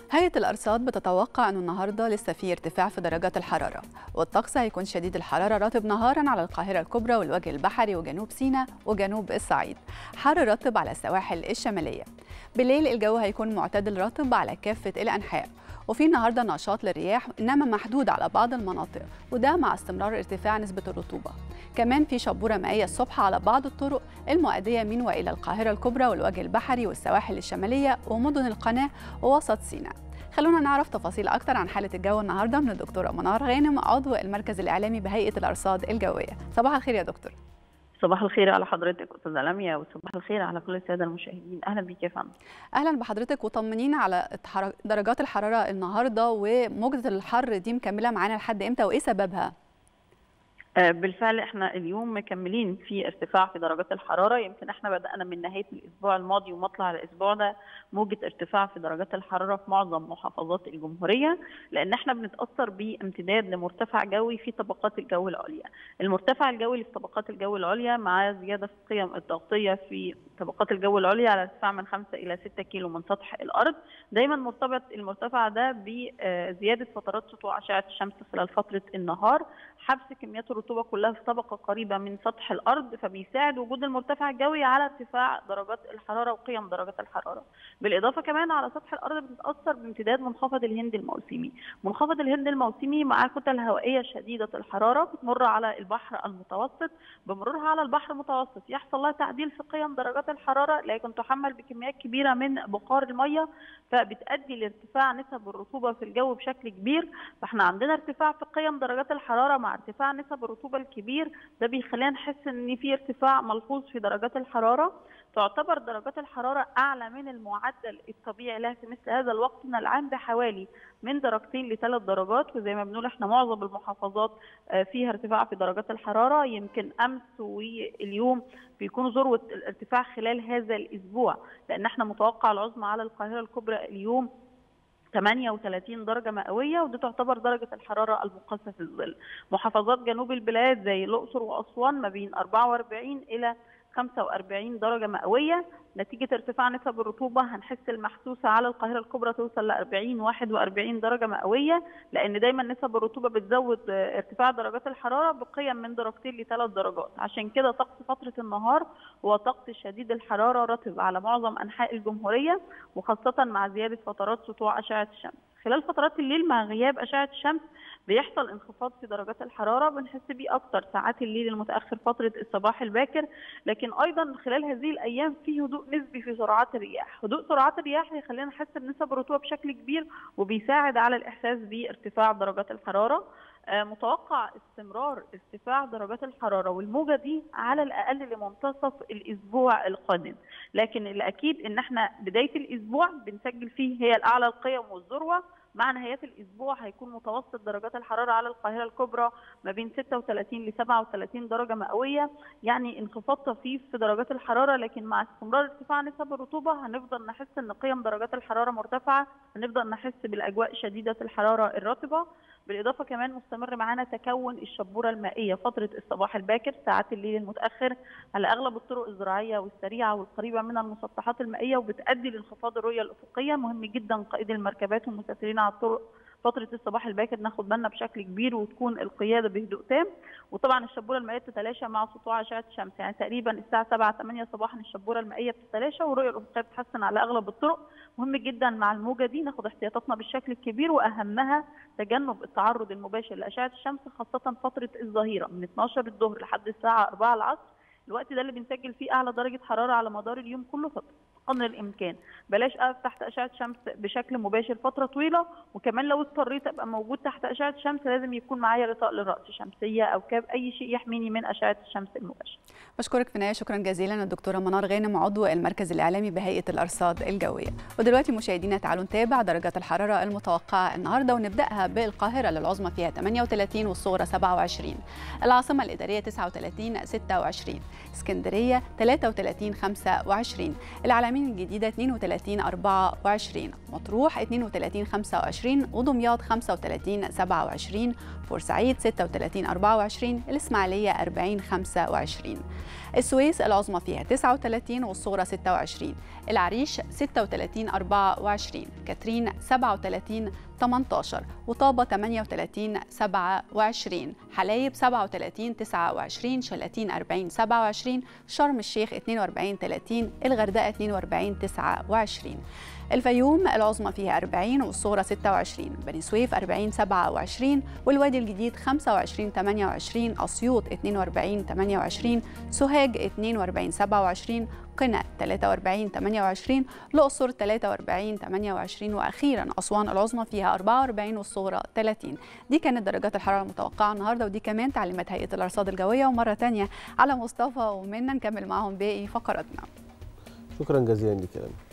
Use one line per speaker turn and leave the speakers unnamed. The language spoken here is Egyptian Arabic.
هيئة الأرصاد بتتوقع أنه النهاردة لسه في ارتفاع في درجات الحرارة والطقس هيكون شديد الحرارة رطب نهارا على القاهرة الكبرى والوجه البحري وجنوب سيناء وجنوب الصعيد حر رطب على السواحل الشمالية بالليل الجو هيكون معتدل رطب على كافة الأنحاء وفي النهارده نشاط للرياح انما محدود على بعض المناطق وده مع استمرار ارتفاع نسبه الرطوبه كمان في شبوره مائيه الصبح على بعض الطرق المؤديه من والى القاهره الكبرى والوجه البحري والسواحل الشماليه ومدن القناه ووسط سيناء خلونا نعرف تفاصيل اكتر عن حاله الجو النهارده من الدكتوره منار غانم عضو المركز الاعلامي بهيئه الارصاد الجويه صباح الخير يا دكتور
صباح الخير على حضرتك استاذه لميا وصباح الخير على كل الساده المشاهدين اهلا بيك يا فندم
اهلا بحضرتك وطمنينا على درجات الحراره النهارده وموجه الحر دي مكمله معانا لحد امتى وايه سببها
بالفعل احنا اليوم مكملين في ارتفاع في درجات الحراره يمكن احنا بدانا من نهايه الاسبوع الماضي ومطلع الاسبوع ده موجه ارتفاع في درجات الحراره في معظم محافظات الجمهوريه لان احنا بنتاثر بامتداد لمرتفع جوي في طبقات الجو العليا المرتفع الجوي اللي في طبقات الجو العليا مع زياده في القيم الضغطيه في طبقات الجو العليا على ارتفاع من 5 الى 6 كيلو من سطح الارض دايما مرتبط المرتفع ده بزياده فترات سطوع اشعه الشمس خلال فتره النهار حبس كميات الرطوبه كلها في طبقه قريبه من سطح الارض فبيساعد وجود المرتفع الجوي على ارتفاع درجات الحراره وقيم درجات الحراره بالاضافه كمان على سطح الارض بتتاثر بامتداد منخفض الهند الموسمي منخفض الهند الموسمي مع كتل هوائيه شديده الحراره بتمر على البحر المتوسط بمرورها على البحر المتوسط يحصل لها تعديل في قيم درجات الحراره لكن تحمل بكميات كبيره من بخار الميه فبتؤدي لارتفاع نسب الرطوبه في الجو بشكل كبير فاحنا عندنا ارتفاع في قيم درجات الحراره مع ارتفاع نسب الرطوبه الكبير ده بيخلينا نحس ان في ارتفاع ملحوظ في درجات الحراره تعتبر درجات الحراره اعلى من المعدل الطبيعي لها في مثل هذا الوقت من العام بحوالي من درجتين لثلاث درجات وزي ما بنقول احنا معظم المحافظات فيها ارتفاع في درجات الحراره يمكن امس واليوم بيكون ذروه الارتفاع خلال هذا الاسبوع لان احنا متوقع العظمى على القاهره الكبرى اليوم 38 درجة مئوية ودي تعتبر درجة الحرارة المقاسة في الظل. محافظات جنوب البلاد زي الأقصر وأسوان ما بين 44 إلى 45 درجة مئوية نتيجة ارتفاع نسب الرطوبة هنحس المحسوسة على القاهرة الكبرى توصل ل 40 41 درجة مئوية لأن دايما نسب الرطوبة بتزود ارتفاع درجات الحرارة بقيم من درجتين لثلاث درجات عشان كده طقس فترة النهار هو طقس شديد الحرارة رطب على معظم أنحاء الجمهورية وخاصة مع زيادة فترات سطوع أشعة الشمس خلال فترات الليل مع غياب أشعة الشمس بيحصل انخفاض في درجات الحراره بنحس بيه اكتر ساعات الليل المتاخر فتره الصباح الباكر لكن ايضا خلال هذه الايام في هدوء نسبي في سرعات الرياح هدوء سرعات الرياح هيخلينا نحس بنسب الرطوبه بشكل كبير وبيساعد على الاحساس بارتفاع درجات الحراره متوقع استمرار ارتفاع درجات الحراره والموجه دي على الاقل لمنتصف الاسبوع القادم لكن الاكيد ان احنا بدايه الاسبوع بنسجل فيه هي الاعلى القيم والذروه مع نهايات الاسبوع هيكون متوسط درجات الحراره على القاهره الكبرى ما بين 36 ل 37 درجه مئويه يعني انخفاض طفيف في درجات الحراره لكن مع استمرار ارتفاع نسب الرطوبه هنفضل نحس ان قيم درجات الحراره مرتفعه هنفضل نحس بالاجواء شديده الحراره الرطبه بالاضافه كمان مستمر معانا تكون الشبوره المائيه فتره الصباح الباكر ساعات الليل المتاخر على اغلب الطرق الزراعيه والسريعه والقريبه من المسطحات المائيه وبتؤدي لانخفاض الرؤيه الافقيه مهم جدا قائد المركبات والمسافرين على الطرق فتره الصباح الباكر ناخد بالنا بشكل كبير وتكون القياده بهدوء تام وطبعا الشبوره المائيه بتتلاشى مع سطوع اشعه الشمس يعني تقريبا الساعه 7 8 صباحا الشبوره المائيه بتتلاشى والرؤيه الافقيه بتتحسن على اغلب الطرق مهم جدا مع الموجه دي ناخد احتياطاتنا بالشكل الكبير واهمها تجنب التعرض المباشر لاشعه الشمس خاصه فتره الظهيره من 12 الظهر لحد الساعه 4 العصر الوقت ده اللي بنسجل فيه اعلى درجه حراره على مدار اليوم كله قدر الامكان بلاش اقف تحت اشعه شمس بشكل مباشر فتره طويله وكمان لو اضطريت ابقى موجود تحت اشعه شمس لازم يكون معايا غطاء للراس شمسيه او كاب اي شيء يحميني من اشعه الشمس المباشره
بشكرك في النهايه شكرا جزيلا الدكتوره منار غانم عضو المركز الاعلامي بهيئه الارصاد الجويه ودلوقتي مشاهدينا تعالوا نتابع درجات الحراره المتوقعه النهارده ونبداها بالقاهره للعظمى فيها 38 والصغرى 27 العاصمه الاداريه 39 26 اسكندريه 33 25 العالمين العالمين الجديدة 32 24 مطروح 32 25 ودمياط 35 27 بورسعيد 36 24 الإسماعيلية 40 25 السويس العظمى فيها 39 والصغرى 26 العريش 36 24 كاترين 37 18 وطابة 38 27 حلايب 37 29 شلاتين 40 27 شرم الشيخ 42 30 الغردقة 42 29 الفيوم العظمى فيها 40 والصغرى 26 بني سويف 40 27 والوادي الجديد 25 28 أسيوط 42 28 سوهاج 42 27 قنا 43 28 الأقصر 43 28 وأخيرا أسوان العظمى فيها 44 والصغرى 30 دي كانت درجات الحرارة المتوقعة النهاردة ودي كمان تعليمات هيئة الأرصاد الجوية ومرة تانية على مصطفى ومنا نكمل معهم باقي فقراتنا
شكرا جزيلا لك